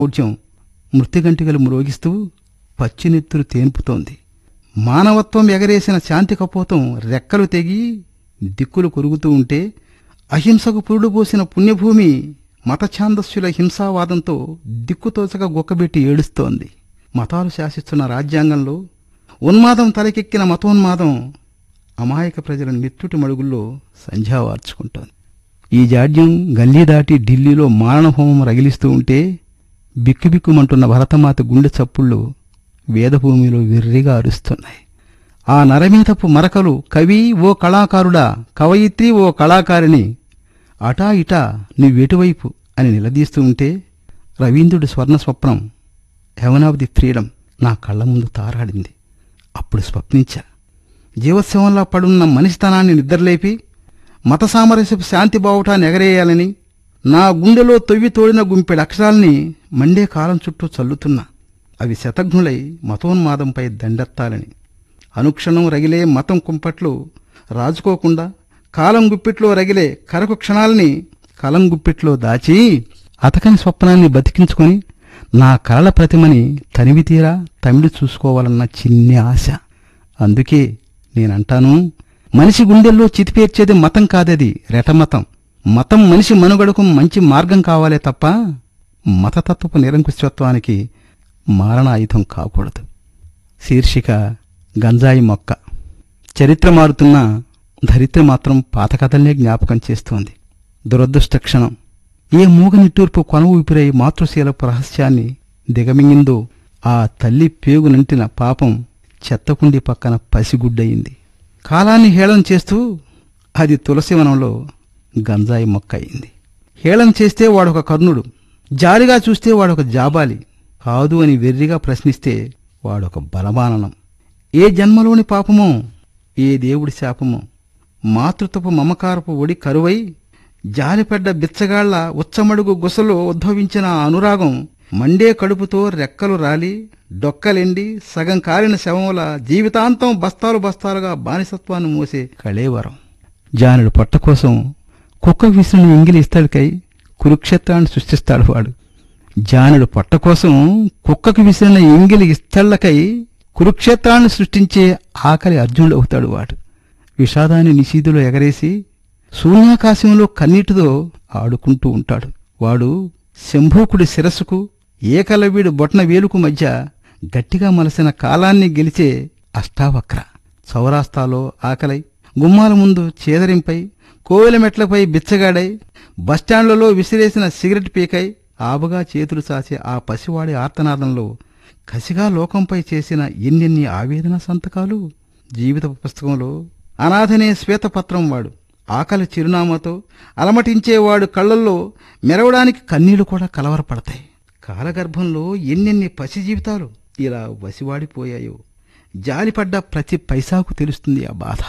ఔఢ్యం మృత్యుగంటికలు మ్రోగిస్తూ పచ్చినెత్తులు తేన్పుతోంది మానవత్వం ఎగరేసిన శాంతి కపోతం రెక్కలు తెగి దిక్కులు కొరుగుతూ ఉంటే అహింసకు పురుడు పోసిన పుణ్యభూమి మతఛాందస్యుల హింసావాదంతో దిక్కుతోచక గుక్కబెట్టి ఏడుస్తోంది మతాలు శాసిస్తున్న రాజ్యాంగంలో ఉన్మాదం తలకెక్కిన మతోన్మాదం అమాయక ప్రజల నెత్తుటి మడుగుల్లో సంధ్యావార్చుకుంటోంది ఈ జాడ్యం గల్లీ దాటి ఢిల్లీలో మారణహోమం రగిలిస్తూ ఉంటే బిక్కుబిక్కుమంటున్న భరతమాత గుండె చప్పుళ్ళు వేదభూమిలో వెర్రిగా అరుస్తున్నాయి ఆ నరమీతపు మరకలు కవి ఓ కళాకారుడా కవయిత్రి ఓ కళాకారిణి అటా ఇటా నువ్వెటువైపు అని నిలదీస్తూ ఉంటే రవీంద్రుడి స్వర్ణ స్వప్నం హెవెన్ ఆఫ్ ది ఫ్రీడమ్ నా కళ్ళ ముందు తారాడింది అప్పుడు స్వప్నించా జీవోత్సవంలా పడున్న మనిషితనాన్ని నిద్రలేపి మత సామరస్యపు శాంతి బావుటాన్ని ఎగరేయాలని నా గుండెలో తొవ్వి తోడిన గుంపెడు అక్షరాల్ని మండే కాలం చుట్టూ చల్లుతున్నా అవి శతఘ్నులై మతోన్మాదంపై దండెత్తాలని అనుక్షణం రగిలే మతం కుంపట్లు రాజుకోకుండా కాలం గుప్పిట్లో రగిలే కరకు క్షణాల్ని కలం గుప్పిట్లో దాచి అతకని స్వప్నాన్ని బతికించుకొని నా కలల ప్రతిమని తనివి తీరా తమిళి చూసుకోవాలన్న చిన్ని ఆశ అందుకే నేనంటాను మనిషి గుండెల్లో చితిపేర్చేది మతం కాదది రెటమతం మతం మనిషి మనుగడకు మంచి మార్గం కావాలే తప్ప మతతత్వపు నిరంకుశత్వానికి మారణాయుధం కాకూడదు శీర్షిక గంజాయి మొక్క చరిత్ర మారుతున్న ధరిత్రి మాత్రం పాత కథల్నే జ్ఞాపకం చేస్తోంది దురదృష్ట క్షణం ఏ మూగ నిట్టూర్పు కొన ఊపిరై మాతృశీలపు రహస్యాన్ని దిగమింగిందో ఆ తల్లి పేగునంటిన పాపం చెత్తకుండి పక్కన పసిగుడ్డయింది కాలాన్ని హేళన చేస్తూ అది తులసివనంలో గంజాయి మొక్క అయింది హేళన చేస్తే వాడొక కర్ణుడు జాలిగా చూస్తే వాడొక జాబాలి కాదు అని వెర్రిగా ప్రశ్నిస్తే వాడొక బలమాననం ఏ జన్మలోని పాపమో ఏ దేవుడి శాపమో మాతృత్వపు మమకారపు ఒడి కరువై జాలిపడ్డ బిచ్చగాళ్ల ఉచ్చమడుగు గుసలో ఉద్భవించిన ఆ అనురాగం మండే కడుపుతో రెక్కలు రాలి డొక్కలెండి సగం కాలిన శవముల జీవితాంతం బస్తాలు బస్తాలుగా బానిసత్వాన్ని మోసే కళేవరం జానుడు పొట్ట కోసం కుక్క విసురుని ఎంగిలి ఇస్తాడుకై కురుక్షేత్రాన్ని సృష్టిస్తాడు వాడు జానుడు పొట్ట కోసం కుక్కకు విసిరిన ఎంగిలి ఇస్తళ్లకై కురుక్షేత్రాన్ని సృష్టించే ఆకలి అర్జునుడు అవుతాడు వాడు విషాదాన్ని నిశీదులో ఎగరేసి శూన్యాకాశంలో కన్నీటితో ఆడుకుంటూ ఉంటాడు వాడు శంభూకుడి శిరస్సుకు ఏకలవ్యుడి బొట్న వేలుకు మధ్య గట్టిగా మలసిన కాలాన్ని గెలిచే అష్టావక్ర సౌరాస్తాలో ఆకలై గుమ్మాల ముందు చేదరింపై కోవెల మెట్లపై బిచ్చగాడై బస్టాండ్లలో విసిరేసిన సిగరెట్ పీకై ఆబుగా చేతులు చాచే ఆ పసివాడి ఆర్తనాదంలో కసిగా లోకంపై చేసిన ఎన్నెన్ని ఆవేదన సంతకాలు జీవిత పుస్తకంలో అనాథనే శ్వేతపత్రం వాడు ఆకలి చిరునామాతో అలమటించేవాడు కళ్ళల్లో మెరవడానికి కన్నీళ్లు కూడా కలవరపడతాయి కాలగర్భంలో ఎన్నెన్ని పసి జీవితాలు ఇలా వసివాడిపోయాయో జాలిపడ్డ ప్రతి పైసాకు తెలుస్తుంది ఆ బాధ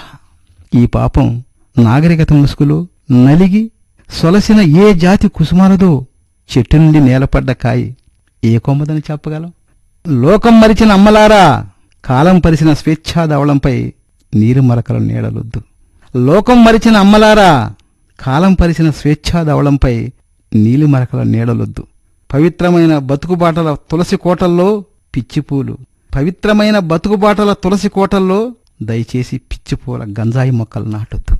ఈ పాపం నాగరికత ముసుగులో నలిగి సొలసిన ఏ జాతి కుసుమాలదో చెట్టు నుండి నేలపడ్డ కాయి ఏ కొమ్మదని చెప్పగలం లోకం మరిచిన అమ్మలారా కాలం పరిచిన స్వేచ్ఛాదవళంపై నీరు మరకల నీడలొద్దు లోకం మరిచిన అమ్మలారా కాలం పరిచిన స్వేచ్ఛాదవళంపై నీలి మరకల నీడలొద్దు పవిత్రమైన బతుకుబాటల తులసి కోటల్లో పిచ్చిపూలు పవిత్రమైన బతుకుబాటల తులసి కోటల్లో దయచేసి పిచ్చిపూల గంజాయి మొక్కలు నాటొద్దు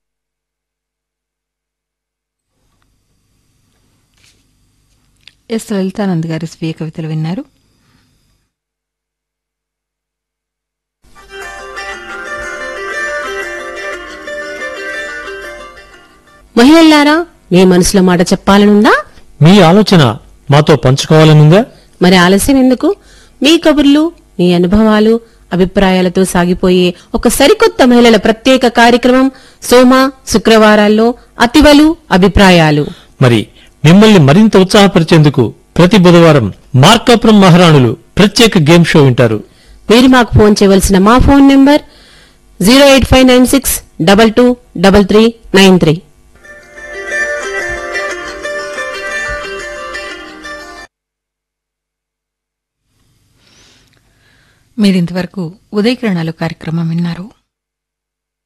ఎస్ లలితానంద్ గారి స్వీయ కవితలు విన్నారు మహిళల్లారా మీ మనసులో మాట చెప్పాలనుందా మీ ఆలోచన మాతో పంచుకోవాలనుందా మరి ఆలస్యం ఎందుకు మీ కబుర్లు మీ అనుభవాలు అభిప్రాయాలతో సాగిపోయే ఒక సరికొత్త మహిళల ప్రత్యేక కార్యక్రమం సోమ శుక్రవారాల్లో అతివలు అభిప్రాయాలు మరి మిమ్మల్ని మరింత ఉత్సాహపరిచేందుకు ప్రతి బుధవారం మార్కాపురం మహారాణులు ప్రత్యేక గేమ్ షో వింటారు మీరు మాకు ఫోన్ చేయవలసిన మా phone number zero eight five nine six double two double three nine three మీరింతవరకు ఉదయకిరణాలు కార్యక్రమం విన్నారు